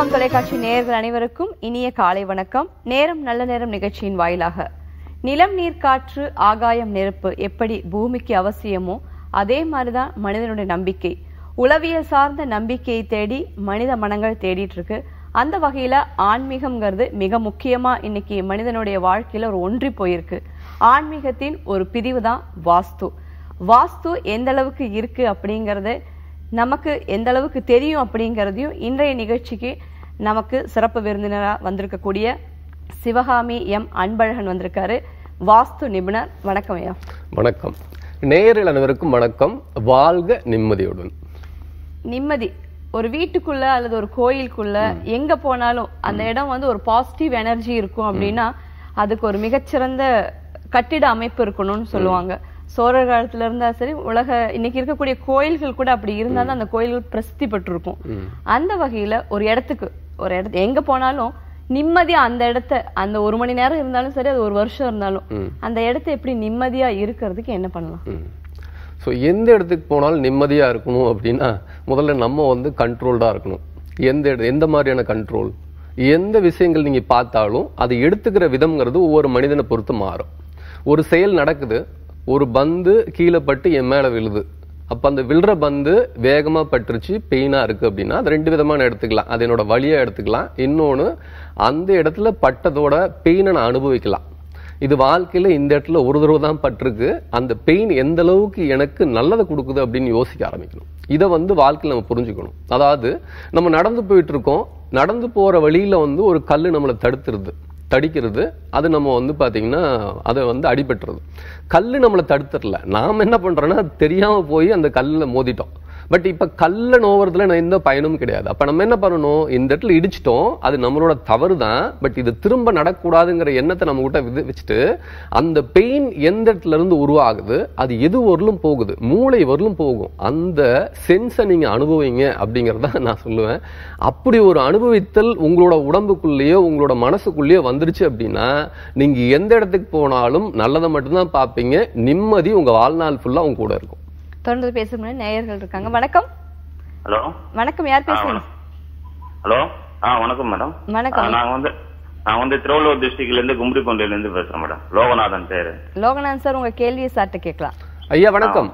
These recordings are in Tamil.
சங்கமம் தொலைக்காட்சி நேயர்கள் அனைவருக்கும் இனிய காலை வணக்கம் நேரம் நல்ல நேரம் நிகழ்ச்சியின் வாயிலாக நிலம் நீர் காற்று ஆகாயம் நெருப்பு எப்படி பூமிக்கு அவசியமோ அதே மாதிரிதான் மனிதனுடைய நம்பிக்கை உளவியல் சார்ந்த நம்பிக்கையை தேடி மனித மனங்கள் தேடிட்டு இருக்கு அந்த வகையில ஆன்மீகம்ங்கிறது மிக முக்கியமா இன்னைக்கு மனிதனுடைய வாழ்க்கையில ஒரு ஒன்றி போயிருக்கு ஆன்மீகத்தின் ஒரு பிரிவு தான் வாஸ்து வாஸ்து எந்த அளவுக்கு இருக்கு அப்படிங்கறது நமக்கு எந்த அளவுக்கு தெரியும் அப்படிங்கிறதையும் இன்றைய நிகழ்ச்சிக்கு நமக்கு சிறப்பு விருந்தினராக வந்திருக்கக்கூடிய சிவகாமி எம் அன்பழகன் வந்திருக்காரு வாஸ்து நிபுணர் வணக்கம் ஐயா வணக்கம் நேயர்கள் அனைவருக்கும் வணக்கம் வாழ்க நிம்மதியுடன் நிம்மதி ஒரு வீட்டுக்குள்ள அல்லது ஒரு கோயிலுக்குள்ள எங்க போனாலும் அந்த இடம் வந்து ஒரு பாசிட்டிவ் எனர்ஜி இருக்கும் அப்படின்னா அதுக்கு ஒரு மிகச்சிறந்த கட்டிட அமைப்பு இருக்கணும்னு சொல்லுவாங்க சோழர் காலத்துல இருந்தா சரி உலக இன்னைக்கு இருக்கக்கூடிய கோயில்கள் கூட அப்படி இருந்தாலும் அந்த கோயில்கள் பிரசித்தி பெற்றிருக்கும் அந்த வகையில ஒரு இடத்துக்கு ஒரு இடத்து எங்க போனாலும் நிம்மதியா அந்த இடத்த அந்த ஒரு மணி நேரம் இருந்தாலும் சரி அது ஒரு வருஷம் இருந்தாலும் அந்த இடத்த எப்படி நிம்மதியா இருக்கிறதுக்கு என்ன பண்ணலாம் ஸோ எந்த இடத்துக்கு போனாலும் நிம்மதியாக இருக்கணும் அப்படின்னா முதல்ல நம்ம வந்து கண்ட்ரோல்டாக இருக்கணும் எந்த இட- எந்த மாதிரியான கண்ட்ரோல் எந்த விஷயங்கள் நீங்கள் பார்த்தாலும் அதை எடுத்துக்கிற விதம்ங்கிறது ஒவ்வொரு மனிதனை பொறுத்து மாறும் ஒரு செயல் நடக்குது ஒரு பந்து கீழே பட்டு என் மேலே விழுது அப்போ அந்த விழுற பந்து வேகமாக பட்டுருச்சு பெயினாக இருக்குது அப்படின்னா அது ரெண்டு விதமான எடுத்துக்கலாம் அது என்னோட வழியாக எடுத்துக்கலாம் இன்னொன்று அந்த இடத்துல பட்டதோட பெயினை நான் அனுபவிக்கலாம் இது வாழ்க்கையில இந்த இடத்துல ஒரு தடவை தான் பட்டிருக்கு அந்த பெயின் எந்த அளவுக்கு எனக்கு நல்லதை கொடுக்குது அப்படின்னு யோசிக்க ஆரம்பிக்கணும் இதை வந்து வாழ்க்கையில் நம்ம புரிஞ்சுக்கணும் அதாவது நம்ம நடந்து போயிட்டு இருக்கோம் நடந்து போற வழியில வந்து ஒரு கல் நம்மளை தடுத்துருது தடிக்கிறது அது நம்ம வந்து பாத்தீங்கன்னா அதை வந்து அடிபட்டுறது கல் நம்மளை தடுத்துடல நாம் என்ன பண்றோம்னா தெரியாம போய் அந்த கல்லில் மோதிட்டோம் பட் இப்ப கல்ல நோவறதுல நான் எந்த பயனும் கிடையாது அப்ப நம்ம என்ன பண்ணணும் இந்த இடத்துல இடிச்சிட்டோம் அது நம்மளோட தவறு தான் பட் இது திரும்ப நடக்கூடாதுங்கிற எண்ணத்தை நம்ம கிட்ட விது வச்சுட்டு அந்த பெயின் எந்த இடத்துல இருந்து உருவாகுது அது எது வரலும் போகுது மூளை வரலும் போகும் அந்த சென்ஸை நீங்க அனுபவிங்க அப்படிங்கறத நான் சொல்லுவேன் அப்படி ஒரு அனுபவித்தல் உங்களோட உடம்புக்குள்ளேயோ உங்களோட மனசுக்குள்ளேயோ வந்துருச்சு அப்படின்னா நீங்க எந்த இடத்துக்கு போனாலும் நல்லதை மட்டும்தான் பார்ப்பீங்க நிம்மதி உங்க வாழ்நாள் ஃபுல்லா உங்க கூட இருக்கும் தொடர்ந்து பேசும் நேயர்கள் இருக்காங்க வணக்கம் ஹலோ வணக்கம் யார் ஆ, பேசுறீங்க வணக்கம். ஹலோ ஆ வணக்கம் மேடம் வணக்கம். ஆ, நாங்க வந்து நான் வந்து திருவள்ளூர் டிஸ்ட்ரிக்ட்ல இருந்து கும்ரிக்கொண்டையில இருந்து பேசுறேன் மேடம் லோகநாதன் பேரு லோகநாதன் சார் உங்க கேள்வியை சார்ட்ட கேட்கலாம் ஐயா வணக்கம்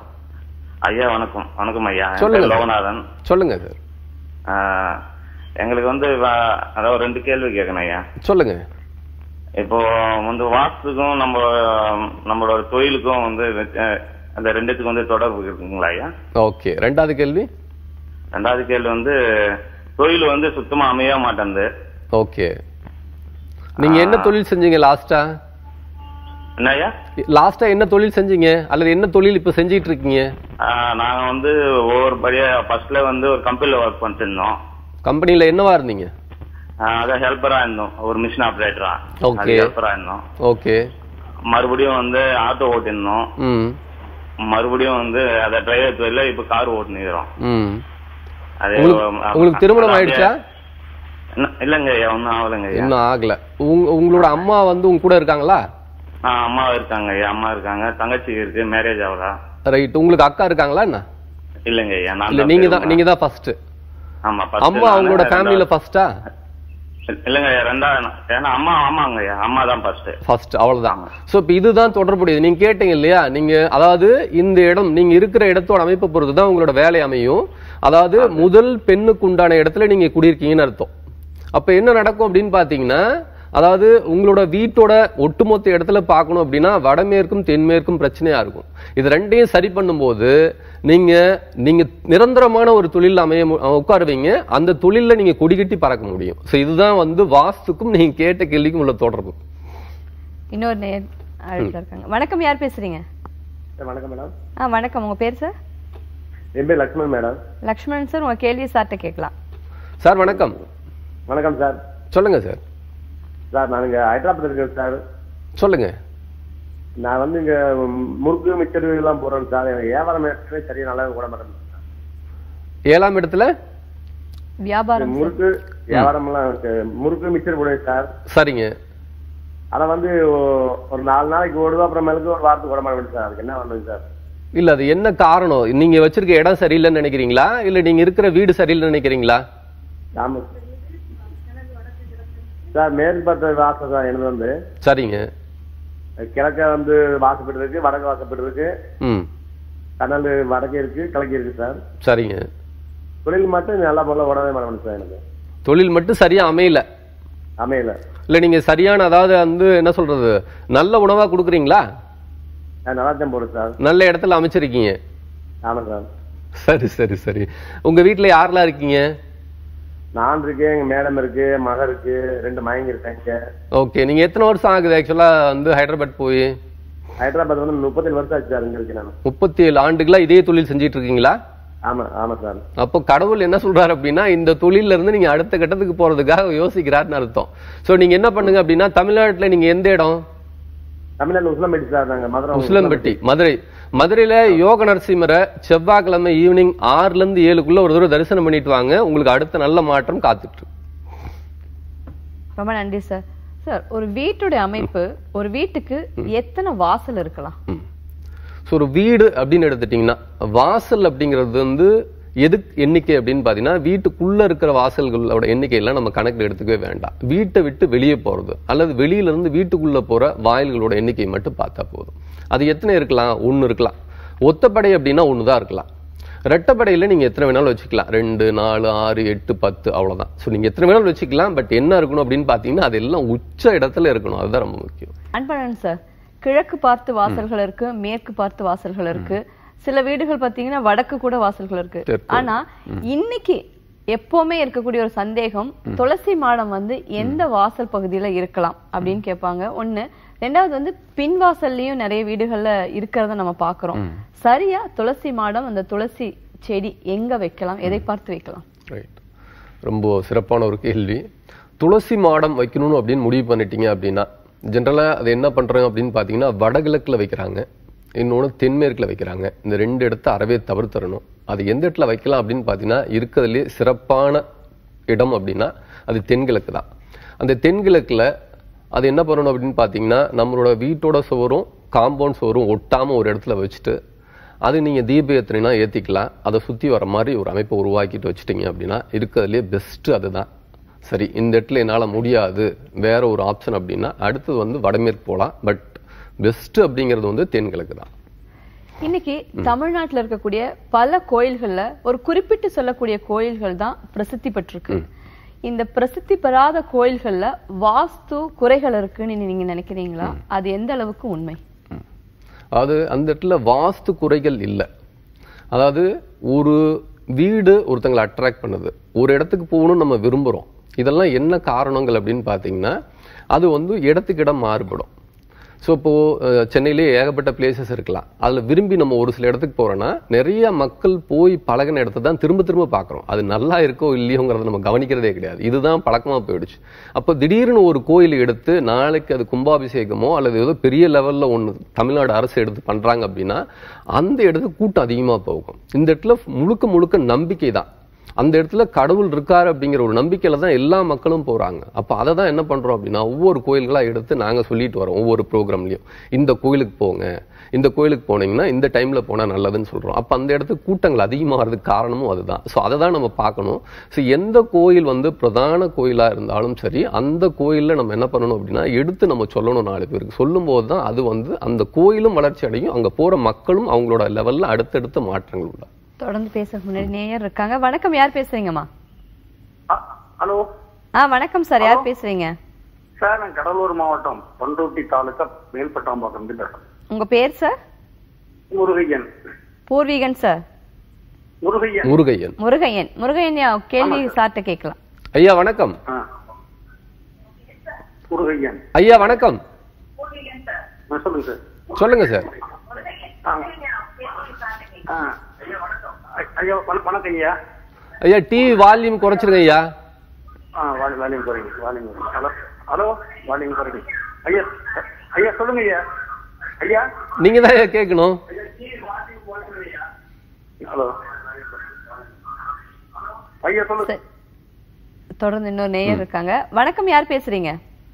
ஐயா வணக்கம் வணக்கம் ஐயா என் சொல்லுங்க. பேர் லோகநாதன் சொல்லுங்க சார் ஆ, எங்களுக்கு வந்து வ- அதாவது ரெண்டு கேள்வி கேட்கணும் ஐயா சொல்லுங்க இப்போ வந்து வாஸ்துக்கும் நம்ம நம்மளோட தொழிலுக்கும் வந்து அஹ், அந்த ரெண்டுத்துக்கும் வந்து தொடர்பு இருக்குங்களா ஐயா ஓகே ரெண்டாவது கேள்வி ரெண்டாவது கேள்வி வந்து தொழில் வந்து சுத்தமா அமைய மாட்டேங்குது ஓகே நீங்க என்ன தொழில் செஞ்சீங்க லாஸ்டா என்ன ஐயா லாஸ்டா என்ன தொழில் செஞ்சீங்க அல்லது என்ன தொழில் இப்ப செஞ்சிட்டு இருக்கீங்க ஆஹ் நாங்க வந்து ஒவ்வொரு படியா ஃபர்ஸ்ட்ல வந்து ஒரு கம்பெனில ஒர்க் பண்ணிட்டு இருந்தோம் கம்பெனில என்னவா இருந்தீங்க ஆஹ் அதான் ஹெல்ப்பரா இருந்தோம் ஒரு மிஷின் ஆபரேட்டரா Okay. ஹெல்ப்பரா இருந்தோம் ஓகே மறுபடியும் வந்து ஆட்டோ ஓட்டிருந்தோம் ம் மறுபடியும் வந்து அத டிரைவர் தொழில இப்ப கார் ஓட்டினுக்கிறோம் ம் அது உங்களுக்கு- ஆ, உங்களுக்கு திருமணம் அதான் ஆயிடுச்சா? இன்னும் இல்லைங்க ஐயா ஒன்னும் ஆகலைங்க ஐயா இன்னும் ஆகல உங்க உங்களோட அம்மா வந்து உங்க கூட இருக்காங்களா ஆ, அம்மா இருக்காங்க ஐயா அம்மா இருக்காங்க தங்கச்சி இருக்கு மேரேஜ் ஆகல ரைட் உங்களுக்கு அக்கா இருக்காங்களா என்ன இல்லைங்க ஐயா நான் இல்ல தான் நீங்க தான் பெரியவன். நீங்க தான் ஃபர்ஸ்ட் ஆமா first அம்மா நானு, அவங்களோட ஃபேமிலில ரெண்டாவது- ஃபர்ஸ்டா இல்லைங்க ஐயா ரெண்டாவது ஏன்னா அம்மா ஆமாங்க ஐயா அம்மா தான் ஃபர்ஸ்ட் ஃபர்ஸ்ட் அவ்வளவுதான் சோ இப்ப இதுதான் தொடர்புடையது நீங்க கேட்டீங்க இல்லையா நீங்க அதாவது இந்த இடம் நீங்க இருக்கிற இடத்தோட அமைப்பை பொறுத்து தான் உங்களோட வேலை அமையும் அதாவது முதல் பெண்ணுக்கு உண்டான இடத்துல நீங்க குடியிருக்கீங்கன்னு அர்த்தம் அப்ப என்ன நடக்கும் அப்படின்னு பாத்தீங்கன்னா அதாவது உங்களோட வீட்டோட ஒட்டுமொத்த இடத்துல பார்க்கணும் அப்படின்னா வடமேற்கும் தென்மேற்கும் பிரச்சனையா இருக்கும் இது ரெண்டையும் சரி பண்ணும்போது நீங்க நீங்க நிரந்தரமான ஒரு தொழில் அமைய மு- உட்காருவீங்க அந்த தொழில்ல நீங்க கொடிகட்டி பறக்க முடியும் சோ இதுதான் வந்து வாஸ்துக்கும் நீங்க கேட்ட கேள்விக்கும் உள்ள தொடர்பு இன்னொரு நேர் அழைப்புல இருக்காங்க வணக்கம் யார் பேசுறீங்க சார் வணக்கம் மேடம் ஆ வணக்கம் உங்க பேர் சார் என் பேர் லக்ஷ்மண் மேடம் லக்ஷ்மணன் சார் உங்க கேள்வியை சார்ட்ட கேட்கலாம் சார் வணக்கம் வணக்கம் சார் சொல்லுங்க சார் சார் நான் இங்க ஹைதராபாத் இருக்கேன் சார் சொல்லுங்க நான் வந்து இங்க ம், முறுக்கு மிச்சர் எல்லாம் போடுறேன் சார் எனக்கு வியாபாரம் ஏற்கனவே சரியா நல்லா கூட மாட்டேன் ஏழாம் இடத்துல வியாபாரம் சார். முறுக்கு வியாபாரம் எல்லாம் எனக்கு முறுக்கு மிச்சர் போடுவேன் சார் சரிங்க ஆனா வந்து ஒ- ஒரு நாலு நாளைக்கு ஓடுவோம் அப்புறம் மேலுக்கு ஒரு வாரத்துக்கு ஓட மாட்டேன் சார் அதுக்கு என்ன பண்ணுங்க சார் இல்ல அது என்ன காரணம் நீங்க வச்சிருக்க இடம் சரியில்லைன்னு நினைக்கிறீங்களா இல்ல நீங்க இருக்கிற வீடு சரியில்லைன்னு நினைக்கிறீங்களா ஆமா சார் மேற்கு பார்த்த வாசல் சார் எனது வந்து சரிங்க கிழக்க வந்து வாசப்பட்டு இருக்கு வடக்கு வாசப்பட்டு இருக்கு ம் கடல் வடக்கே இருக்கு கிழக்கு இருக்கு சார் சரிங்க தொழில் மட்டும் நல்லா போல உடனே பண்ணணும் சார் எனக்கு தொழில் மட்டும் சரியா அமையல அமையல இல்ல நீங்க சரியான அதாவது வந்து என்ன சொல்றது நல்ல உணவா கொடுக்குறீங்களா நான் நல்லா தான் போடுறேன் சார் நல்ல இடத்துல அமைச்சிருக்கீங்க ஆமாம் சார் சரி சரி சரி உங்க வீட்ல யாரெல்லாம் இருக்கீங்க நான் இருக்கேன் எங்க மேடம் இருக்கு மக இருக்கு ரெண்டு மயங்கி இருக்காங்க ஓகே நீங்க எத்தனை வருஷம் ஆகுது ஆக்சுவலா வந்து ஹைதராபாத் போய் ஹைதராபாத் வந்து முப்பத்தேழு வருஷம் ஆச்சு சார் இங்க இருக்கேன் நான் முப்பத்தி ஏழு ஆண்டுகளா இதே தொழில் செஞ்சிட்டு இருக்கீங்களா ஆமா ஆமா சார் அப்போ கடவுள் என்ன சொல்றாரு அப்படின்னா இந்த தொழில்ல இருந்து நீங்க அடுத்த கட்டத்துக்கு போறதுக்காக யோசிக்கிறாருன்னு அர்த்தம் சோ நீங்க என்ன பண்ணுங்க அப்படின்னா தமிழ்நாட்டுல நீங்க எந்த இடம் தமிழ்நாடு உசிலம்பட்டி சார் நாங்க மதுரை உசிலம்பட்டி மதுரை மதுரையில யோக நரசிம்மரை செவ்வாய்க்கிழமை ஈவினிங் ஆறுல இருந்து ஏழுக்குள்ள ஒரு தடவை தரிசனம் பண்ணிட்டு வாங்க உங்களுக்கு அடுத்த நல்ல மாற்றம் காத்துட்டு இருக்கு. ரொம்ப நன்றி சார் சார் ஒரு வீட்டுடைய அமைப்பு ஒரு வீட்டுக்கு எத்தனை வாசல் இருக்கலாம் ஸோ ஒரு வீடு அப்படின்னு எடுத்துட்டீங்கன்னா வாசல் அப்படிங்கிறது வந்து எது எண்ணிக்கை அப்படின்னு பார்த்தீங்கன்னா வீட்டுக்குள்ள இருக்கிற வாசல்களோட எண்ணிக்கையெல்லாம் நம்ம கணக்கில் எடுத்துக்கவே வேண்டாம் வீட்டை விட்டு வெளியே போறது அல்லது வெளியில இருந்து வீட்டுக்குள்ள போற வாயில்களோட எண்ணிக்கை மட்டும் பார்த்தா போதும் அது எத்தனை இருக்கலாம் ஒன்று இருக்கலாம் ஒத்தப்படை அப்படின்னா ஒன்று தான் இருக்கலாம் ரெட்டப்படையில நீங்க எத்தனை வேணாலும் வச்சுக்கலாம் ரெண்டு நாலு ஆறு எட்டு பத்து அவ்வளவுதான் ஸோ நீங்க எத்தனை வேணாலும் வச்சுக்கலாம் பட் என்ன இருக்கணும் அப்படின்னு பார்த்தீங்கன்னா அது எல்லாம் உச்ச இடத்துல இருக்கணும் அதுதான் ரொம்ப முக்கியம் அன்பழகன் சார் கிழக்கு பார்த்து வாசல்கள் இருக்கு மேற்கு பார்த்து வாசல்கள் இருக்கு சில வீடுகள் பாத்தீங்கன்னா வடக்கு கூட வாசல்கள் இருக்கு தெற்கு. ஆனா இன்னைக்கு எப்பவுமே இருக்கக்கூடிய ஒரு சந்தேகம் துளசி மாடம் வந்து எந்த வாசல் பகுதியில இருக்கலாம் அப்படின்னு கேட்பாங்க ஒண்ணு ரெண்டாவது வந்து பின் வாசல்லையும் நிறைய வீடுகள்ல இருக்கிறத நம்ம பாக்குறோம் சரியா துளசி மாடம் அந்த துளசி செடி எங்க வைக்கலாம் எதை பார்த்து வைக்கலாம் ரைட் ரொம்ப சிறப்பான ஒரு கேள்வி துளசி மாடம் வைக்கணும்னு அப்படின்னு முடிவு பண்ணிட்டீங்க அப்படின்னா ஜென்ரலாக அது என்ன பண்றாங்க அப்படின்னு பார்த்தீங்கன்னா வடகிழக்குல வைக்கிறாங்க இன்னொன்று தென்மேற்குல வைக்கிறாங்க இந்த ரெண்டு இடத்த அறவே தவிர்த்தரணும் அது எந்த இடத்துல வைக்கலாம் அப்படின்னு பார்த்தீங்கன்னா இருக்கிறதுலே சிறப்பான இடம் அப்படின்னா அது தென்கிழக்கு தான் அந்த தென்கிழக்குல அது என்ன பண்ணணும் அப்படின்னு பார்த்தீங்கன்னா நம்மளோட வீட்டோட சுவரும் காம்பவுண்ட் சுவரும் ஒட்டாம ஒரு இடத்துல வச்சுட்டு அது நீங்க தீப ஏத்துனா ஏத்திக்கலாம் அதை சுத்தி வர மாதிரி ஒரு அமைப்பை உருவாக்கிட்டு வச்சுட்டீங்க அப்படின்னா இருக்கிறதுலே பெஸ்ட் அதுதான் சரி இந்த இடத்துல என்னால முடியாது வேற ஒரு ஆப்ஷன் அப்படின்னா அடுத்தது வந்து வடமேற்கு போகலாம் பட் பெஸ்ட் அப்படிங்கிறது வந்து தென்கிழக்கு தான் இன்னைக்கு தமிழ்நாட்டுல இருக்கக்கூடிய பல கோயில்கள்ல ஒரு குறிப்பிட்டு சொல்லக்கூடிய கோயில்கள் தான் பிரசித்தி பெற்றிருக்கு இந்த பிரசித்தி பெறாத கோயில்கள்ல வாஸ்து குறைகள் இருக்குன்னு நீங்க நினைக்கிறீங்களா அது எந்த அளவுக்கு உண்மை அதாவது அந்த இடத்துல வாஸ்து குறைகள் இல்லை அதாவது ஒரு வீடு ஒருத்தங்களை அட்ராக்ட் பண்ணுது ஒரு இடத்துக்கு போகணும்னு நம்ம விரும்புகிறோம் இதெல்லாம் என்ன காரணங்கள் அப்படின்னு பார்த்தீங்கன்னா அது வந்து இடத்துக்கு இடம் மாறுபடும் ஸோ இப்போ அஹ், சென்னையிலே ஏகப்பட்ட பிளேசஸ் இருக்கலாம் அதில் விரும்பி நம்ம ஒரு சில இடத்துக்கு போறோம்னா நிறைய மக்கள் போய் பழகின இடத்த தான் திரும்ப திரும்ப பார்க்குறோம் அது நல்லா இருக்கோ இல்லையோங்கிறத நம்ம கவனிக்கிறதே கிடையாது இதுதான் பழக்கமா போயிடுச்சு அப்போ திடீர்னு ஒரு கோயில் எடுத்து நாளைக்கு அது கும்பாபிஷேகமோ அல்லது ஏதோ பெரிய லெவல்ல ஒன்று தமிழ்நாடு அரசு எடுத்து பண்றாங்க அப்படின்னா அந்த இடத்துக்கு கூட்டம் அதிகமா போகும் இந்த இடத்துல முழுக்க முழுக்க நம்பிக்கை தான் அந்த இடத்துல கடவுள் இருக்காரு அப்படிங்கிற ஒரு நம்பிக்கையில தான் எல்லா மக்களும் போறாங்க அப்ப அதை தான் என்ன பண்றோம் அப்படின்னா ஒவ்வொரு கோயில்களா எடுத்து நாங்க சொல்லிட்டு வரோம் ஒவ்வொரு ப்ரோக்ராம்லயும் இந்த கோயிலுக்கு போங்க இந்த கோயிலுக்கு போனீங்கன்னா இந்த டைம்ல போனா நல்லதுன்னு சொல்றோம் அப்ப அந்த இடத்துக்கு கூட்டங்கள் அதிகமாகிறதுக்கு காரணமும் அதுதான் ஸோ அதை தான் நம்ம பார்க்கணும் ஸோ எந்த கோயில் வந்து பிரதான கோயிலா இருந்தாலும் சரி அந்த கோயில்ல நம்ம என்ன பண்ணணும் அப்படின்னா எடுத்து நம்ம சொல்லணும் நாலு பேருக்கு சொல்லும்போது தான் அது வந்து அந்த கோயிலும் வளர்ச்சி அடையும் அங்க போற மக்களும் அவங்களோட லெவல்ல அடுத்தடுத்த மாற்றங்கள் உண்டாகும் தொடர்ந்து பேச முன்னாடி நேயர் இருக்காங்க வணக்கம் யார் பேசுறீங்கம்மா ஹலோ ஆ வணக்கம் சார் யார் பேசுறீங்க சார் நான் கடலூர் மாவட்டம் பண்ருட்டி தாலுக்கா மேல்பட்டாம்பாக்கம் இருந்து பேசுறேன் உங்க பேர் சார் முருகையன் பூர்வீகன் சார் முருகையன் முருகையன் முருகையன் முருகையன் யா- கேள்வி சார்ட்ட கேட்கலாம் ஐயா வணக்கம் ஆ. முருகையன் ஐயா வணக்கம் ஆ, சொல்லுங்க சார் சொல்லுங்க சார் ஆ. ஆ. ஐ- ஐயா வண- வணக்கம் ஐயா ஐயா டிவி வால்யூம் குறைச்சிருங்க ஐயா ஆ வாலி வாலியம் குறைங்க வாலியம் குறைங்க ஹலோ ஹலோ வாலியம் குறைங்க ஐயா ஐயா சொல்லுங்க ஐயா ஐயா நீங்க தான் ஐயா கேட்கணும் ஹலோ ஐயா சொல்லுங்க சரி. தொடர்ந்து இன்னொரு நேயர் இருக்காங்க வணக்கம் யார் பேசுறீங்க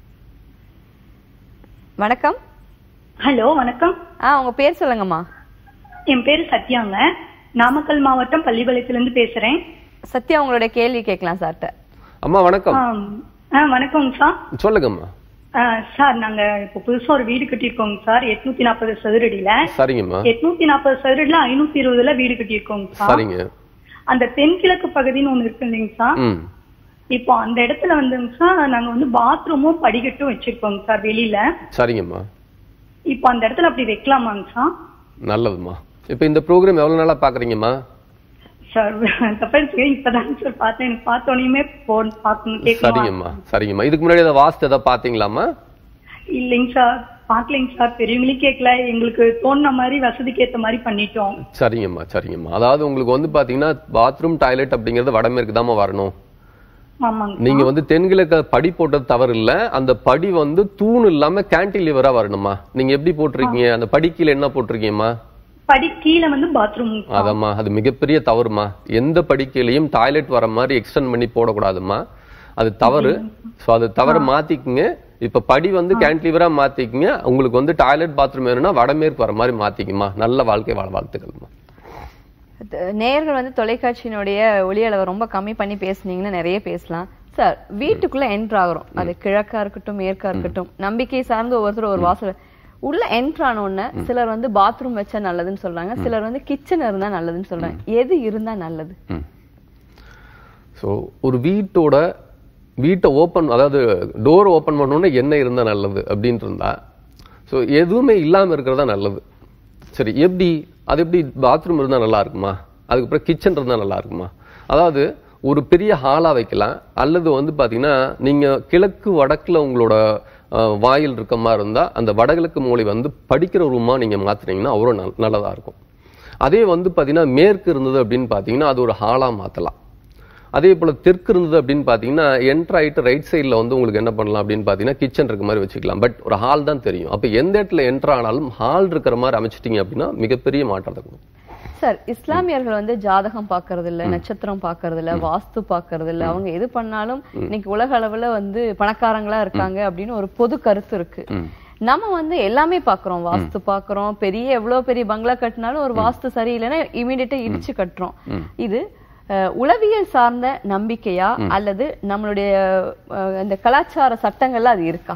வணக்கம் ஹலோ வணக்கம் ஆ உங்க பேர் சொல்லுங்கம்மா என் பேரு சத்யாங்க நாமக்கல் மாவட்டம் பள்ளிப்பாளையத்திலிருந்து பேசுறேன் சத்யா உங்களுடைய கேள்வி கேட்கலாம் சார்ட்ட அம்மா வணக்கம் ஆம், ஆ வணக்கங்க சார் சொல்லுங்கம்மா ஆ, சார் நாங்க இப்போ புதுசா ஒரு வீடு கட்டியிருக்கோங்க சார் எட்நூத்தி நாற்பது சதுரடியில சரிங்கம்மா எட்நூத்தி நாற்பது சதுரடியில ஐநூத்தி இருபதுல வீடு கட்டியிருக்கோங்க சார் சரிங்க அந்த தென்கிழக்கு பகுதின்னு ஒண்ணு இருக்கு இல்லைங்க சார் ம் இப்போ அந்த இடத்துல வந்துங்க சார் நாங்க வந்து பாத்ரூமும் படிக்கட்டும் வச்சிருக்கோங்க சார் வெளியில சரிங்கம்மா இப்போ அந்த இடத்துல அப்படி வைக்கலாமாங்க சார் நல்லதும்மா இப்போ இந்த ப்ரோக்ராம் எவ்வளவு நாளா பாக்குறீங்கம்மா சார் தப்பா இப்பதாங்க சார் பார்த்தேன் எனக்கு பார்த்தோன்னே போன் பார்க்கணும் கேட்கணும் சரிங்கம்மா சரிங்கம்மா இதுக்கு முன்னாடி ஏதாவது வாஸ்து ஏதாவது பாத்தீங்களாம்மா இல்லைங்க சார் பார்க்கலைங்க சார் பெரியவங்களையும் கேட்கல எங்களுக்கு தோணுன மாதிரி வசதிக்கு ஏத்த மாதிரி பண்ணிட்டோம் சரிங்கம்மா சரிங்கம்மா அதாவது உங்களுக்கு வந்து பாத்தீங்கன்னா பாத்ரூம் டாய்லெட் அப்படிங்கிறது வடமேற்கு தாம்மா வரணும் ஆமாங்க நீங்க வந்து தென்கிழக்க படி போட்டது தவறு இல்ல அந்த படி வந்து தூண் இல்லாம கேன்டிலிவரா வரணுமா நீங்க எப்படி போட்டிருக்கீங்க அந்த படி கீழே என்ன போட்டிருக்கீங்கம்மா படி கீழே வந்து பாத்ரூம் அதம்மா அது மிகப்பெரிய தவறுமா எந்த படிக்கையிலையும் டாய்லெட் வர மாதிரி எக்ஸ்டெண்ட் பண்ணி போடக்கூடாதும்மா அது தவறு சோ அது தவறு மாத்திக்குங்க இப்ப படி வந்து கேன்டிலிவரா மாத்திக்குங்க உங்களுக்கு வந்து டாய்லெட் பாத்ரூம் வேணும்னா வடமேற்கு வர மாதிரி மாத்திக்குமா நல்ல வாழ்க்கை வாழ வாழ்த்துக்கள்மா அது நேயர்கள் வந்து தொலைக்காட்சியினுடைய ஒளி அளவை ரொம்ப கம்மி பண்ணி பேசுனீங்கன்னா நிறைய பேசலாம் சார் வீட்டுக்குள்ள என்ட்ரு ஆகுறோம் அது கிழக்கா இருக்கட்டும் மேற்கா இருக்கட்டும் நம்பிக்கை சார்ந்து ஒவ்வொருத்தரும் ஒரு வாசல் உள்ள என்ட்ரு ஆன உடனே சிலர் வந்து பாத்ரூம் வச்சா நல்லதுன்னு சொல்றாங்க சிலர் வந்து கிச்சன் இருந்தா நல்லதுன்னு சொல்றாங்க எது இருந்தா நல்லது ஸோ ஒரு வீட்டோட வீட்டை ஓப்பன் அதாவது டோர் ஓப்பன் பண்ணோன்னே என்ன இருந்தா நல்லது அப்படின்ட்டு இருந்தா ஸோ எதுவுமே இல்லாம இருக்கிறதா நல்லது சரி எப்படி அது எப்படி பாத்ரூம் இருந்தா நல்லா இருக்குமா அதுக்கப்புறம் கிச்சன் இருந்தா நல்லா இருக்குமா அதாவது ஒரு பெரிய ஹாலா வைக்கலாம் அல்லது வந்து பாத்தீங்கன்னா நீங்க கிழக்கு வடக்குல உங்களோட அஹ், வாயில் இருக்க மாதிரி இருந்தா அந்த வடகிழக்கு மூலை வந்து படிக்கிற ரூமா நீங்க மாத்துனீங்கன்னா அவ்வளோ நல் நல்லதா இருக்கும் அதே வந்து பாத்தீங்கன்னா மேற்கு இருந்தது அப்படின்னு பாத்தீங்கன்னா அது ஒரு ஹாலா மாத்தலாம் அதே போல தெற்கு இருந்தது அப்படின்னு பாத்தீங்கன்னா என்டர் ஆயிட்டு ரைட் சைடுல வந்து உங்களுக்கு என்ன பண்ணலாம் அப்படின்னு பாத்தீங்கன்னா கிச்சன் இருக்க மாதிரி வச்சுக்கலாம் பட் ஒரு ஹால் தான் தெரியும் அப்ப எந்த இடத்துல என்டர் ஆனாலும் ஹால் இருக்கிற மாதிரி அமைச்சிட்டீங்க அப்படின்னா மிகப்பெரிய மாற்றத்தை கொடுக்கும் சார் இஸ்லாமியர்கள் வந்து ஜாதகம் பார்க்கறது இல்ல நட்சத்திரம் பார்க்கறது இல்ல வாஸ்து பார்க்கறது இல்ல அவங்க எது பண்ணாலும் இன்னைக்கு உலக அளவுல வந்து பணக்காரங்களா இருக்காங்க அப்படின்னு ஒரு பொது கருத்து இருக்கு நம்ம வந்து எல்லாமே பாக்குறோம் வாஸ்து பாக்குறோம் பெரிய எவ்வளவு பெரிய பங்களா கட்டினாலும் ஒரு வாஸ்து சரியில்லைன்னா இமீடியட்டா இடிச்சு கட்டுறோம் இது அஹ், உளவியல் சார்ந்த நம்பிக்கையா அல்லது நம்மளுடைய அஹ், இந்த கலாச்சார சட்டங்கள்ல அது இருக்கா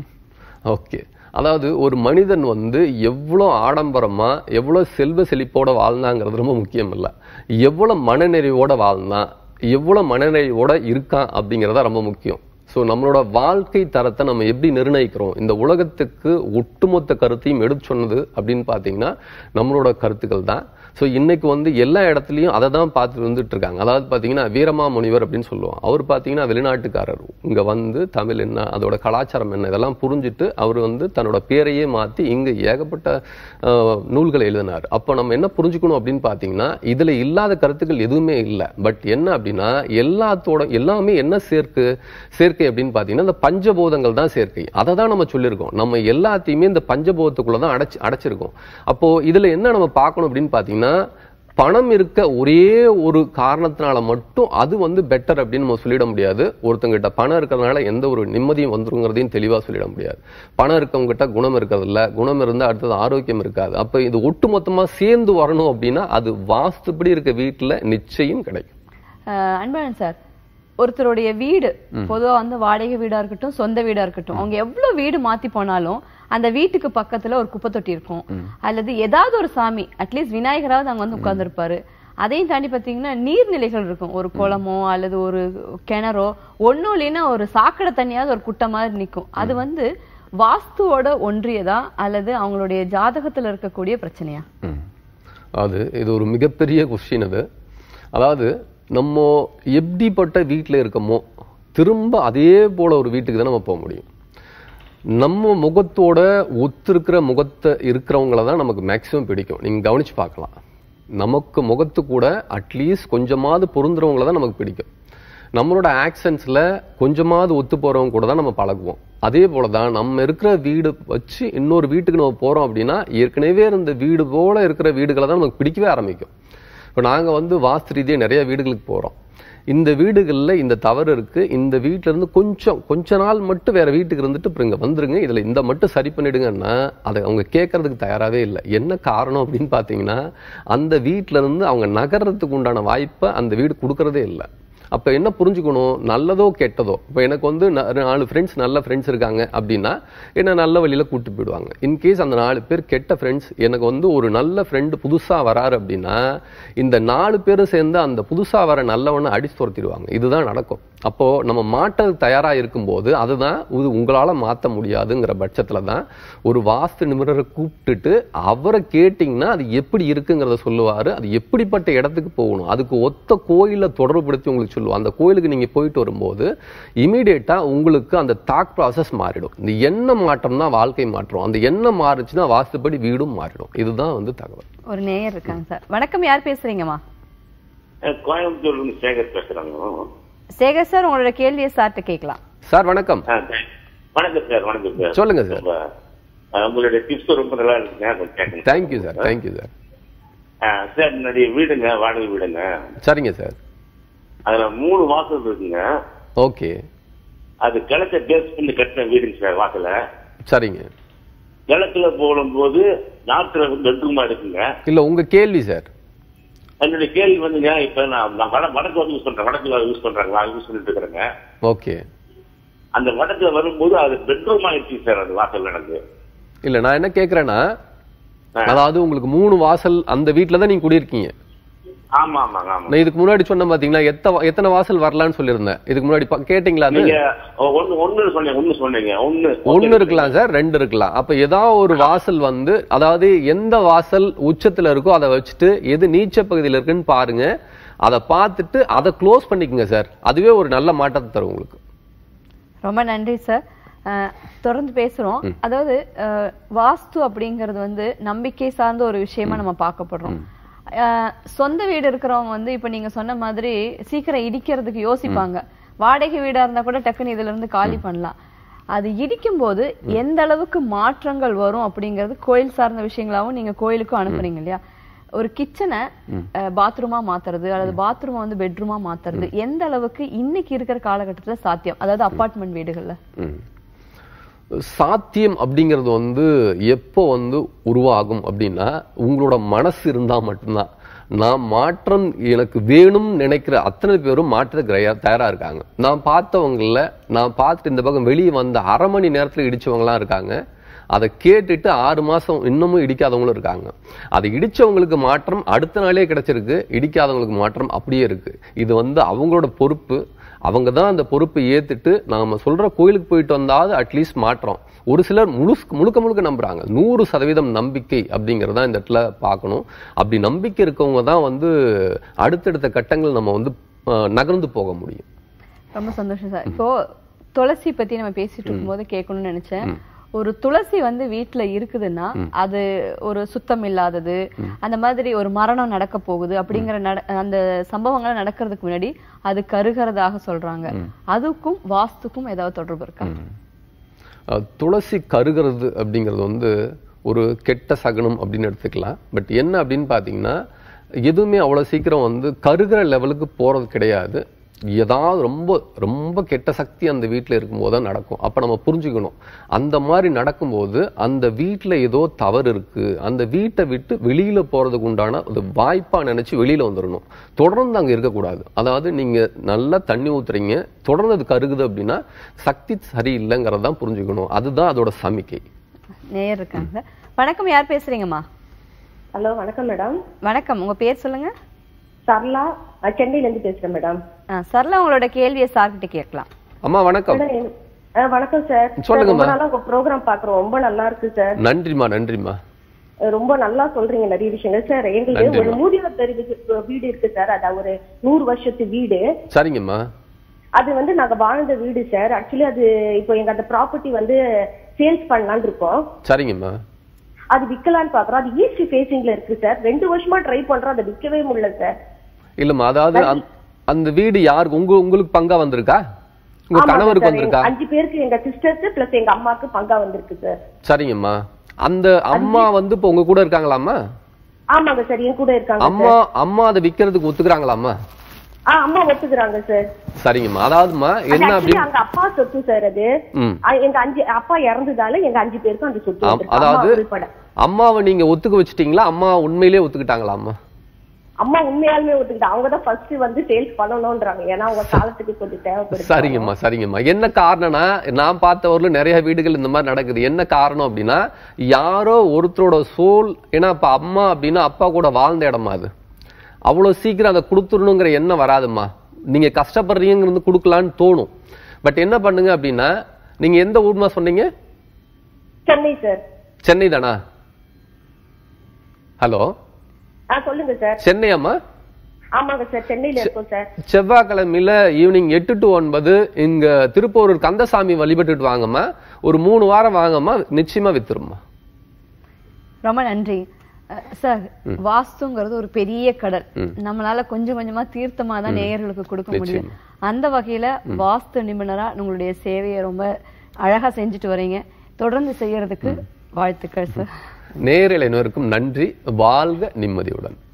ஓகே அதாவது ஒரு மனிதன் வந்து எவ்வளோ ஆடம்பரமா எவ்வளோ செல்வ செழிப்போட வாழ்ந்தாங்கிறது ரொம்ப முக்கியம் இல்ல எவ்வளோ மனநிறைவோட வாழ்ந்தான் எவ்வளோ மனநிறைவோட இருக்கான் அப்படிங்கிறதா ரொம்ப முக்கியம் ஸோ நம்மளோட வாழ்க்கை தரத்தை நம்ம எப்படி நிர்ணயிக்கிறோம் இந்த உலகத்துக்கு ஒட்டுமொத்த கருத்தையும் எடுத்து சொன்னது அப்படின்னு பார்த்தீங்கன்னா நம்மளோட கருத்துக்கள் தான் ஸோ இன்னைக்கு வந்து எல்லா இடத்துலையும் அதை தான் பார்த்து வந்துட்டு இருக்காங்க அதாவது பார்த்தீங்கன்னா வீரமா முனிவர் அப்படின்னு சொல்லுவோம் அவர் பார்த்தீங்கன்னா வெளிநாட்டுக்காரர் இங்க வந்து தமிழ் என்ன அதோட கலாச்சாரம் என்ன இதெல்லாம் புரிஞ்சுட்டு அவர் வந்து தன்னோட பேரையே மாத்தி இங்க ஏகப்பட்ட அஹ், நூல்களை எழுதினார் அப்போ நம்ம என்ன புரிஞ்சுக்கணும் அப்படின்னு பார்த்தீங்கன்னா இதுல இல்லாத கருத்துக்கள் எதுவுமே இல்லை பட் என்ன அப்படின்னா எல்லாத்தோட எல்லாமே என்ன சேர்க்கு சேர்க்கை அப்படின்னு பார்த்தீங்கன்னா இந்த பஞ்சபூதங்கள் தான் சேர்க்கை அதை தான் நம்ம சொல்லியிருக்கோம் நம்ம எல்லாத்தையுமே இந்த பஞ்சபூதத்துக்குள்ள தான் அடைச்சு அடைச்சிருக்கோம் அப்போ இதுல என்ன நம்ம பார்க்கணும் அப்படின்னு பார்த்தீங்கன்னா பணம் இருக்க ஒரே ஒரு காரணத்தினால மட்டும் அது வந்து பெட்டர் அப்படின்னு நம்ம சொல்லிட முடியாது ஒருத்தங்கிட்ட பணம் இருக்கிறதுனால எந்த ஒரு நிம்மதியும் வந்துருங்கிறதையும் தெளிவா சொல்லிட முடியாது பணம் இருக்கவங்க கிட்ட குணம் இருக்கிறது இல்ல குணம் இருந்தா அடுத்தது ஆரோக்கியம் இருக்காது அப்ப இது ஒட்டுமொத்தமா சேர்ந்து வரணும் அப்படின்னா அது வாஸ்துப்படி இருக்க வீட்டுல நிச்சயம் கிடைக்கும் அஹ் அன்பழகன் சார் ஒருத்தருடைய வீடு பொதுவா வந்து வாடகை வீடா இருக்கட்டும் சொந்த வீடா இருக்கட்டும் அவங்க எவ்வளவு வீடு மாத்தி போனாலும் அந்த வீட்டுக்கு பக்கத்துல ஒரு குப்பை தொட்டி இருக்கும் அல்லது ஏதாவது ஒரு சாமி அட்லீஸ்ட் விநாயகராவது அங்க வந்து உட்கார்ந்துருப்பாரு அதையும் தாண்டி பாத்தீங்கன்னா நீர்நிலைகள் இருக்கும் ஒரு குளமோ அல்லது ஒரு கிணறோ ஒண்ணும் இல்லைன்னா ஒரு சாக்கடை தண்ணியாவது ஒரு குட்டை மாதிரி நிக்கும் அது வந்து வாஸ்துவோட ஒன்றியதா அல்லது அவங்களுடைய ஜாதகத்துல இருக்கக்கூடிய பிரச்சனையா அது இது ஒரு மிகப்பெரிய கொஸ்டின் அது அதாவது நம்ம எப்படிப்பட்ட வீட்டில் இருக்கோமோ திரும்ப அதே போல ஒரு வீட்டுக்கு தான் நம்ம போக முடியும் நம்ம முகத்தோட ஒத்திருக்கிற முகத்தை இருக்கிறவங்கள தான் நமக்கு மேக்ஸிமம் பிடிக்கும் நீங்க கவனிச்சு பார்க்கலாம் நமக்கு முகத்து கூட அட்லீஸ்ட் கொஞ்சமாவது பொருந்துறவங்கள தான் நமக்கு பிடிக்கும் நம்மளோட ஆக்சன்ஸ்ல கொஞ்சமாவது ஒத்து போறவங்க கூட தான் நம்ம பழகுவோம் அதே போல தான் நம்ம இருக்கிற வீடு வச்சு இன்னொரு வீட்டுக்கு நம்ம போறோம் அப்படின்னா ஏற்கனவே இருந்த வீடு போல இருக்கிற வீடுகளை தான் நமக்கு பிடிக்கவே ஆரம்பிக்கும் இப்போ நாங்க வந்து வாஸ்து ரீதியாக நிறைய வீடுகளுக்கு போறோம் இந்த வீடுகள்ல இந்த தவறு இருக்கு இந்த வீட்ல இருந்து கொஞ்சம் கொஞ்ச நாள் மட்டும் வேற வீட்டுக்கு இருந்துட்டு அப்புறம் இங்க வந்துருங்க இதுல இந்த மட்டும் சரி பண்ணிடுங்கன்னா அதை அவங்க கேட்கறதுக்கு தயாராகவே இல்லை என்ன காரணம் அப்படின்னு பார்த்தீங்கன்னா அந்த வீட்ல இருந்து அவங்க நகர்றதுக்கு உண்டான வாய்ப்பை அந்த வீடு கொடுக்கறதே இல்லை அப்ப என்ன புரிஞ்சுக்கணும் நல்லதோ கெட்டதோ இப்போ எனக்கு வந்து ந- நாலு ஃப்ரெண்ட்ஸ் நல்ல ஃப்ரெண்ட்ஸ் இருக்காங்க அப்படின்னா என்ன நல்ல வழியில கூட்டு போயிடுவாங்க இன்கேஸ் அந்த நாலு பேர் கெட்ட ஃப்ரெண்ட்ஸ் எனக்கு வந்து ஒரு நல்ல ஃப்ரெண்டு புதுசா வராரு அப்படின்னா இந்த நாலு பேரும் சேர்ந்து அந்த புதுசா வர நல்லவனை அடிச்சு துரத்திடுவாங்க இதுதான் நடக்கும் அப்போ நம்ம மாற்ற தயாரா இருக்கும்போது அதுதான் இது உங்களால மாத்த முடியாதுங்கிற பட்சத்துல தான் ஒரு வாஸ்து நிபுணரை கூப்பிட்டுட்டு அவரை கேட்டிங்கன்னா அது எப்படி இருக்குங்கிறத சொல்லுவாரு அது எப்படிப்பட்ட இடத்துக்கு போகணும் அதுக்கு ஒத்த கோயிலை தொடர்புபடுத்தி உங்களுக்கு சொல்லுவோம் அந்த கோயிலுக்கு நீங்க போயிட்டு வரும்போது இமீடியட்டா உங்களுக்கு அந்த தாக் ப்ராசஸ் மாறிடும் இந்த எண்ணம் மாற்றம் தான் வாழ்க்கை மாற்றம் அந்த எண்ணம் மாறுச்சுன்னா வாஸ்துப்படி வீடும் மாறிடும் இதுதான் வந்து தகவல் ஒரு நேயர் இருக்காங்க சார் வணக்கம் யார் பேசுறீங்கம்மா கோயம்புத்தூர்ல இருந்து சேகர் பேசுறாங்க சேகர் சார் உங்களோட கேள்வியை சார்ட்ட கேட்கலாம் சார் வணக்கம் ஆ, thank- வணக்கம் சார் வணக்கம் சார் சொல்லுங்க சார். ரொம்ப, ஆ, உங்களுடைய டிப்ஸ் ரொம்ப நல்லா இருக்குங்க கொஞ்சம் கேட்கணும். தேங்க்யூ சார் தேங்க்யூ சார் ஆ, சார் என்னுடைய வீடுங்க வாடகை வீடுங்க சரிங்க சார் அதுல மூணு வாசல் இருக்குங்க ஓகே அது கிழக்க பேஸ் பண்ணி கட்டின வீடுங்க சார் வாசல சரிங்க கிழக்குல போடும்போது நார்த்துல பெட்ரூமா இருக்குங்க இல்ல உங்க கேள்வி சார் என்னுடைய கேள்வி வந்துங்க இப்ப நான் நான் வட வடக்கு வந்து யூஸ் பண்றேன் வடக்குல யூஸ் பண்றாங்க யூஸ் பண்ணிட்டு இருக்கிறேங்க ஓகே அந்த வடக்குல வரும்போது அது பெட்ரூமா இருக்கு சார் அது வாசல் எனக்கு இல்ல நான் என்ன கேக்குறேன்னா ஆ. அதாவது உங்களுக்கு மூணு வாசல் அந்த வீட்ல தான் நீங்க குடியிருக்கீங்க ஆமா ஆமாங்க ஆமா நான் இதுக்கு முன்னாடி சொன்ன பாத்தீங்களா எத்த எத்தனை வாசல் வரலாம்னு சொல்லியிருந்தேன் இதுக்கு முன்னாடி பா- கேட்டீங்களா அது நீங்க ஒன்னு ஒன்னு சொன்னீங்க ஒன்னு சொன்னீங்க ஒன்னு ஒண்ணு இருக்கலாம் சார் ரெண்டு இருக்கலாம் அப்ப ஏதாவது ஒரு வாசல் வந்து அதாவது எந்த வாசல் உச்சத்துல இருக்கோ அதை வச்சுட்டு எது நீச்ச பகுதியில் இருக்குன்னு பாருங்க அதை பார்த்துட்டு அதை க்ளோஸ் பண்ணிக்கங்க சார் அதுவே ஒரு நல்ல மாற்றத்தை தரும் உங்களுக்கு ரொம்ப நன்றி சார் அஹ், தொடர்ந்து பேசுறோம் அதாவது அஹ், வாஸ்து அப்படிங்கிறது வந்து நம்பிக்கை சார்ந்த ஒரு விஷயமா நம்ம பார்க்கப்படுறோம் அஹ், சொந்த வீடு இருக்கிறவங்க வந்து இப்ப நீங்க சொன்ன மாதிரி சீக்கிரம் இடிக்கிறதுக்கு யோசிப்பாங்க வாடகை வீடா இருந்தா கூட டக்குன்னு இதுல இருந்து காலி பண்ணலாம் அது இடிக்கும் போது எந்த அளவுக்கு மாற்றங்கள் வரும் அப்படிங்கிறது கோயில் சார்ந்த விஷயங்களாவும் நீங்க கோயிலுக்கும் அனுப்புறீங்க இல்லையா ஒரு கிச்சனை பாத்ரூமா மாத்துறது அல்லது பாத்ரூமை வந்து பெட்ரூமா மாத்துறது எந்த அளவுக்கு இன்னைக்கு இருக்கிற காலகட்டத்துல சாத்தியம் அதாவது அபார்ட்மெண்ட் வீடுகள்ல ம். சாத்தியம் அப்படிங்கிறது வந்து எப்போ வந்து உருவாகும் அப்படின்னா உங்களோட மனசு இருந்தா மட்டும்தான் நான் மாற்றம் எனக்கு வேணும்னு நினைக்கிற அத்தனை பேரும் மாற்றத்துக்கு தயாரா- தயாரா இருக்காங்க நான் பார்த்தவங்கள நான் பார்த்துட்டு இந்த பக்கம் வெளியே வந்த அரை மணி நேரத்துல இடிச்சவங்கலாம் இருக்காங்க அதை கேட்டுட்டு ஆறு மாசம் இன்னமும் இடிக்காதவங்களும் இருக்காங்க அது இடிச்சவங்களுக்கு மாற்றம் அடுத்த நாளே கிடைச்சிருக்கு இடிக்காதவங்களுக்கு மாற்றம் அப்படியே இருக்கு இது வந்து அவங்களோட பொறுப்பு அவங்க தான் அந்த பொறுப்பை ஏத்துட்டு நாம சொல்ற கோயிலுக்கு போயிட்டு வந்தாவது அட்லீஸ்ட் மாற்றம் ஒரு சிலர் முழு முழுக்க முழுக்க நம்புறாங்க நூறு சதவீதம் நம்பிக்கை அப்படிங்கறத இந்த இடத்துல பார்க்கணும் அப்படி நம்பிக்கை இருக்கவங்க தான் வந்து அடுத்தடுத்த கட்டங்கள் நம்ம வந்து அஹ், நகர்ந்து போக முடியும் ரொம்ப சந்தோஷம் சார் இப்போ துளசி பத்தி நம்ம பேசிட்டு இருக்கும்போது கேட்கணும்னு நினைச்சேன் ஒரு துளசி வந்து வீட்ல இருக்குதுன்னா அது ஒரு சுத்தம் இல்லாதது அந்த மாதிரி ஒரு மரணம் நடக்க போகுது அப்படிங்கிற நட- அந்த சம்பவங்கள் நடக்கிறதுக்கு முன்னாடி அது கருகிறதாக சொல்றாங்க அதுக்கும் வாஸ்துக்கும் ஏதாவது தொடர்பு இருக்கா அஹ், துளசி கருகிறது அப்படிங்கிறது வந்து ஒரு கெட்ட சகுனம் அப்படின்னு எடுத்துக்கலாம் பட் என்ன அப்படின்னு பார்த்தீங்கன்னா எதுவுமே அவ்வளோ சீக்கிரம் வந்து கருகிற லெவலுக்கு போகிறது கிடையாது ஏதாவது ரொம்ப ரொம்ப கெட்ட சக்தி அந்த வீட்டில் இருக்கும்போது தான் நடக்கும் அப்போ நம்ம புரிஞ்சுக்கணும் அந்த மாதிரி நடக்கும்போது அந்த வீட்டில் ஏதோ தவறு இருக்கு அந்த வீட்டை விட்டு வெளியில போறதுக்கு உண்டான ஒரு வாய்ப்பா நினைச்சு வெளியில வந்துடணும் தொடர்ந்து அங்க இருக்கக்கூடாது அதாவது நீங்க நல்லா தண்ணி ஊத்துறீங்க தொடர்ந்து அது கருகுது அப்படின்னா சக்தி சரியில்லைங்கிறத தான் புரிஞ்சுக்கணும் அதுதான் அதோட சமிக்கை நேயர் இருக்காங்க வணக்கம் யார் பேசுறீங்கம்மா ஹலோ வணக்கம் மேடம் வணக்கம் உங்க பேர் சொல்லுங்க சர்லா நான் சென்னையில இருந்து பேசுறேன் மேடம் ஆ, சரளா உங்களோட கேள்வியை சார்கிட்ட கேட்கலாம் அம்மா வணக்கம் மேடம், என்- ஆ, வணக்கம் சார் சொல்லுங்கம்மா. ரொம்ப நாளா உங்க ப்ரோக்ராம் பாக்குறோம் ரொம்ப நல்லா இருக்கு சார் நன்றிம்மா நன்றிம்மா ரொம்ப நல்லா சொல்றீங்க நிறைய விஷயங்கள் சார் எங்களுக்கு நன்றிம்மா. ஒரு முதியோர் தெரிவு வீடு இருக்கு சார் அது ஒரு நூறு வருஷத்து வீடு சரிங்கம்மா அது வந்து நாங்க வாழ்ந்த வீடு சார் ஆக்சுவலி அது இப்போ எங்க அந்த ப்ராப்பர்ட்டி வந்து சேல்ஸ் பண்ணலாம்னு இருக்கோம் சரிங்கம்மா அது விக்கலான்னு பாக்குறோம் அது ஈஸ்ட் ஃபேசிங்ல இருக்கு சார் ரெண்டு வருஷமா ட்ரை பண்றோம் அதை விக்கவே முடியல சார் இல்லம்மா அதாவது அந்த- அந்த வீடு யாருக்கு உங்க உங்களுக்கு பங்கா வந்திருக்கா உங்க ஆமா கணவருக்கு சார், எங்க வந்திருக்கா அஞ்சு பேருக்கு எங்க சிஸ்டர்ஸ் பிளஸ் எங்க அம்மாக்கு பங்கா வந்திருக்கு சார் சரிங்கம்மா அந்த அம்மா வந்து இப்போ உங்க கூட இருக்காங்களாம்மா ஆமாங்க சார் என் கூட இருக்காங்க அம்மா அம்மா அதை விக்கிறதுக்கு ஒத்துக்கிறாங்களாம்மா ஆ அம்மா ஒத்துக்கிறாங்க சார் சரிங்கம்மா அதாவதுமா அது என்ன actually அப்படின்னு அங்க அப்பா சொத்து சார் அது ம் ஆ, எங்க அஞ்சு அப்பா இறந்ததால எங்க அஞ்சு பேருக்கும் அந்த சொத்து ஆம், வந்திருக்கு. அதாவது அம்மா உள்பட அம்மாவை நீங்க ஒத்துக்க வச்சிட்டீங்களா அம்மா உண்மையிலேயே ஒத்துக்கிட்டாங்களா அம்மா அம்மா உண்மையாலுமே ஒத்துக்கிட்டு அவங்க தான் ஃபர்ஸ்ட் வந்து சேல்ஸ் பண்ணணும்ன்றாங்க ஏன்னா அவங்க காலத்துக்கு கொஞ்சம் தேவைப்படுது சரிங்கம்மா சரிங்கம்மா என்ன காரணம்னா நான் பார்த்தவர்ல நிறைய வீடுகள் இந்த மாதிரி நடக்குது என்ன காரணம் அப்படின்னா யாரோ ஒருத்தரோட சோல் ஏன்னா இப்ப அம்மா அப்படின்னா அப்பா கூட வாழ்ந்த இடமா அது அவ்வளவு சீக்கிரம் அதை கொடுத்துடணுங்கிற எண்ணம் வராதும்மா நீங்க கஷ்டப்படுறீங்கிறது கொடுக்கலான்னு தோணும் பட் என்ன பண்ணுங்க அப்படின்னா நீங்க எந்த ஊர்மா சொன்னீங்க சென்னை சார் சென்னை தானா ஹலோ ஆ சொல்லுங்க சார் சென்னை அம்மா ஆமாங்க சார் சென்னையில இருக்கோம் சார் செவ்வாய்க்கிழமையில ஈவினிங் எட்டு டு ஒன்பது இங்க திருப்பூர் கந்தசாமி வழிபட்டுட்டு வாங்கம்மா ஒரு மூணு வாரம் வாங்கம்மா நிச்சயமா வித்துரும்மா ரொம்ப நன்றி அஹ், சார் வாஸ்துங்கிறது ஒரு பெரிய கடல் நம்மளால கொஞ்சம் கொஞ்சமா தீர்த்தமா தான் நேயர்களுக்கு கொடுக்க முடியும் அந்த வகையில வாஸ்து நிபுணரா உங்களுடைய சேவையை ரொம்ப அழகா செஞ்சுட்டு வரீங்க தொடர்ந்து செய்யறதுக்கு வாழ்த்துக்கள் சார் நேரில் அனைவருக்கும் நன்றி வாழ்க நிம்மதியுடன்